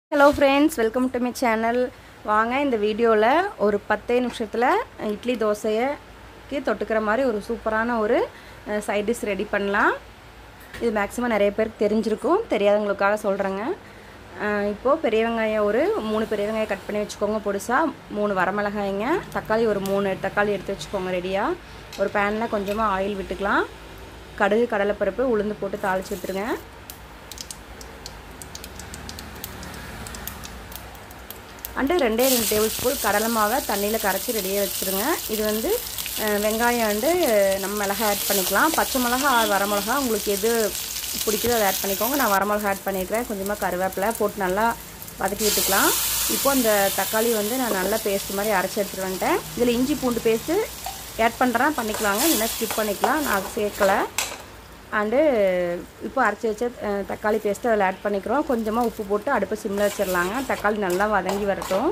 hello friends welcome to my channel வாங்க இந்த வீடியோவில் ஒரு பத்தே நிமிஷத்தில் இட்லி தோசையக்கு தொட்டுக்கிற மாதிரி ஒரு சூப்பரான ஒரு சைட் டிஷ் ரெடி பண்ணலாம் இது மேக்ஸிமம் நிறைய பேருக்கு தெரிஞ்சிருக்கும் தெரியாதவங்களுக்காக சொல்கிறேங்க இப்போது பெரிய வெங்காயம் ஒரு மூணு பெரிய வெங்காயம் கட் பண்ணி வச்சுக்கோங்க பொடிசாக மூணு வரமிளகாய்ங்க தக்காளி ஒரு மூணு தக்காளி எடுத்து வச்சுக்கோங்க ரெடியாக ஒரு பேனில் கொஞ்சமாக ஆயில் விட்டுக்கலாம் கடுகு கடலைப்பருப்பு உளுந்து போட்டு தாளிச்சு விட்டுருங்க அண்டு ரெண்டே ரெண்டு டேபிள் ஸ்பூன் கடலை மாவை தண்ணியில் கரைச்சி ரெடியாக வச்சுருங்க இது வந்து வெங்காயம் வந்து நம்ம மிளகா ஆட் பண்ணிக்கலாம் பச்சை மிளகா வரமிளகா உங்களுக்கு எது பிடிக்குதோ அதை ஆட் பண்ணிக்கோங்க நான் வரமிளகா ஆட் பண்ணியிருக்கிறேன் கொஞ்சமாக கருவேப்பிலை போட்டு நல்லா வதக்கி விட்டுக்கலாம் இப்போ அந்த தக்காளி வந்து நான் நல்லா பேஸ்ட் மாதிரி அரைச்சி எடுத்துகிட்டு வந்துட்டேன் இதில் இஞ்சி பூண்டு பேஸ்ட்டு ஆட் பண்ணுறேன் பண்ணிக்கலாங்க இல்லைன்னா ஸ்கிப் பண்ணிக்கலாம் நான் அது சேர்க்கலை அண்டு இப்போ அரைச்சி வச்ச தக்காளி பேஸ்ட்டு அதில் ஆட் பண்ணிக்கிறோம் கொஞ்சமாக உப்பு போட்டு அடுப்பு சிம்மில் வச்சிடலாங்க தக்காளி நல்லா வதங்கி வரட்டும்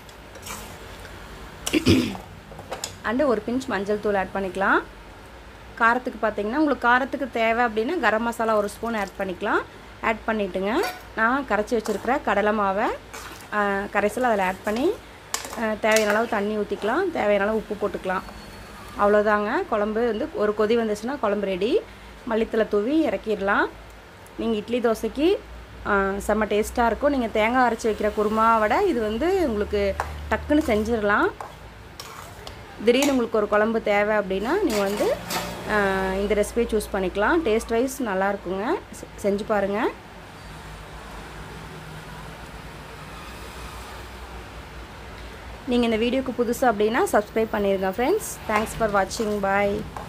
அண்டு ஒரு பிஞ்ச் மஞ்சள் தூள் ஆட் பண்ணிக்கலாம் காரத்துக்கு பார்த்தீங்கன்னா உங்களுக்கு காரத்துக்கு தேவை அப்படின்னா கரம் மசாலா ஒரு ஸ்பூன் ஆட் பண்ணிக்கலாம் ஆட் பண்ணிவிட்டுங்க நான் கரைச்சி வச்சுருக்கிற கடலை மாவை கரைசல் அதில் ஆட் பண்ணி தேவையான அளவு தண்ணி ஊற்றிக்கலாம் தேவையான அளவு உப்பு போட்டுக்கலாம் அவ்வளோதாங்க குழம்பு வந்து ஒரு கொதி வந்துச்சுன்னா குழம்பு ரெடி மல்லித்தலை தூவி இறக்கிடலாம் நீங்கள் இட்லி தோசைக்கு செம்ம டேஸ்ட்டாக இருக்கும் நீங்கள் தேங்காய் அரைச்சி வைக்கிற குருமாவோட இது வந்து உங்களுக்கு டக்குன்னு செஞ்சிடலாம் திடீர்னு உங்களுக்கு ஒரு குழம்பு தேவை அப்படின்னா நீங்கள் வந்து இந்த ரெசிபியை சூஸ் பண்ணிக்கலாம் டேஸ்ட் வைஸ் நல்லா இருக்குங்க செஞ்சு பாருங்கள் நீங்கள் இந்த வீடியோக்கு புதுசு அப்படின்னா சப்ஸ்கிரைப் பண்ணிடுங்க ஃப்ரெண்ட்ஸ் தேங்க்ஸ் ஃபார் வாட்சிங் பாய்